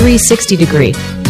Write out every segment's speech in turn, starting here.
360 degree.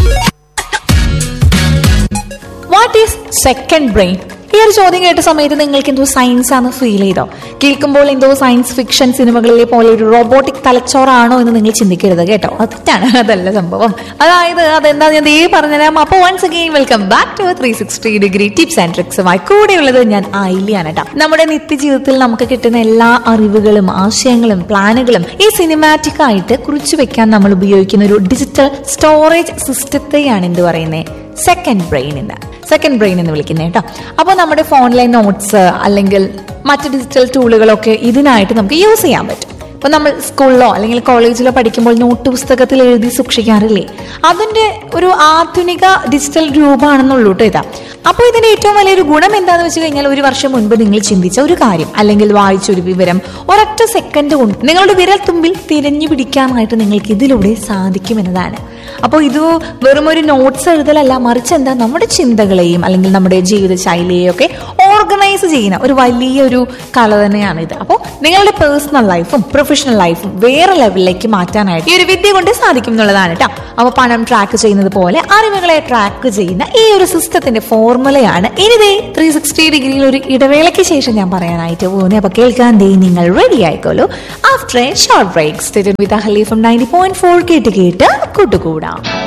What is second brain ഈ ഒരു ചോദ്യം കേട്ട സമയത്ത് നിങ്ങൾക്ക് എന്തോ സയൻസ് ആണ് ഫീൽ ചെയ്തോ കേൾക്കുമ്പോൾ എന്തോ സയൻസ് ഫിക്ഷൻ സിനിമകളിലെ പോലെ ഒരു റോബോട്ടിക് തലച്ചോറാണോ എന്ന് നിങ്ങൾ ചിന്തിക്കരുത് കേട്ടോ അത് തെറ്റാണ് അതല്ല സംഭവം അതായത് അതെന്താ ഞാൻ ദേ പറഞ്ഞുതരാം അപ്പോൾ once again welcome back to three sixty degree tips and ട്രിക്സുമായി കൂടെയുള്ളത് ഞാൻ ആയില്യാണ് കേട്ടോ നമ്മുടെ നിത്യജീവിതത്തിൽ നമുക്ക് കിട്ടുന്ന എല്ലാ അറിവുകളും ആശയങ്ങളും പ്ലാനുകളും ഈ സിനിമാറ്റിക് ആയിട്ട് കുറിച്ചു വെക്കാൻ നമ്മൾ ഉപയോഗിക്കുന്ന ഒരു ഡിജിറ്റൽ സ്റ്റോറേജ് സിസ്റ്റത്തെയാണ് എന്ത് പറയുന്നത് സെക്കൻഡ് ബ്രെയിൻ എന്ന് സെക്കൻഡ് ബ്രെയിൻ എന്ന് വിളിക്കുന്നത് കേട്ടോ അപ്പോൾ നമ്മുടെ ഫോണിലെ നോട്ട്സ് അല്ലെങ്കിൽ മറ്റ് ഡിജിറ്റൽ ടൂളുകളൊക്കെ ഇതിനായിട്ട് നമുക്ക് യൂസ് ചെയ്യാൻ പറ്റും ഇപ്പൊ നമ്മൾ സ്കൂളിലോ അല്ലെങ്കിൽ കോളേജിലോ പഠിക്കുമ്പോൾ നോട്ട് പുസ്തകത്തിൽ എഴുതി സൂക്ഷിക്കാറില്ലേ അതിന്റെ ഒരു ആധുനിക ഡിജിറ്റൽ രൂപമാണെന്നുള്ളൂ കേട്ടോ ഇതാ അപ്പോൾ ഇതിന്റെ ഏറ്റവും വലിയൊരു ഗുണം എന്താന്ന് വെച്ച് കഴിഞ്ഞാൽ ഒരു വർഷം മുൻപ് നിങ്ങൾ ചിന്തിച്ച ഒരു കാര്യം അല്ലെങ്കിൽ വായിച്ച ഒരു വിവരം ഒരൊറ്റ സെക്കൻഡ് കൊണ്ട് നിങ്ങളുടെ വിരൽ തുമ്പിൽ തിരഞ്ഞു പിടിക്കാനായിട്ട് നിങ്ങൾക്ക് ഇതിലൂടെ സാധിക്കും എന്നതാണ് അപ്പോൾ ഇത് വെറും ഒരു നോട്ട്സ് എഴുതലല്ല മറിച്ച് എന്താ നമ്മുടെ ചിന്തകളെയും അല്ലെങ്കിൽ നമ്മുടെ ജീവിതശൈലിയെയും ഒക്കെ ഓർഗനൈസ് ചെയ്യുന്ന ഒരു വലിയൊരു കല തന്നെയാണ് ഇത് അപ്പോൾ നിങ്ങളുടെ പേഴ്സണൽ ലൈഫും പ്രൊഫഷണൽ ലൈഫും വേറെ ലെവലിലേക്ക് മാറ്റാനായിട്ട് ഈ ഒരു വിദ്യ കൊണ്ട് സാധിക്കും എന്നുള്ളതാണ് കേട്ടോ അപ്പോൾ പണം ട്രാക്ക് ചെയ്യുന്നത് പോലെ അറിവുകളെ ട്രാക്ക് ചെയ്യുന്ന ഈ ഒരു സിസ്റ്റത്തിന്റെ ഫോർമുലയാണ് ഇനിതേ ത്രീ സിക്സ്റ്റി ഡിഗ്രിയിൽ ഒരു ഇടവേളയ്ക്ക് ശേഷം ഞാൻ പറയാനായിട്ട് പോകുന്നത് അപ്പൊ കേൾക്കാൻ ദേ നിങ്ങൾ റെഡി ആയിക്കോളൂ after a short break stay with Hali from ninety point four കേട്ട് കേട്ട് കൂട്ടുകൂടാം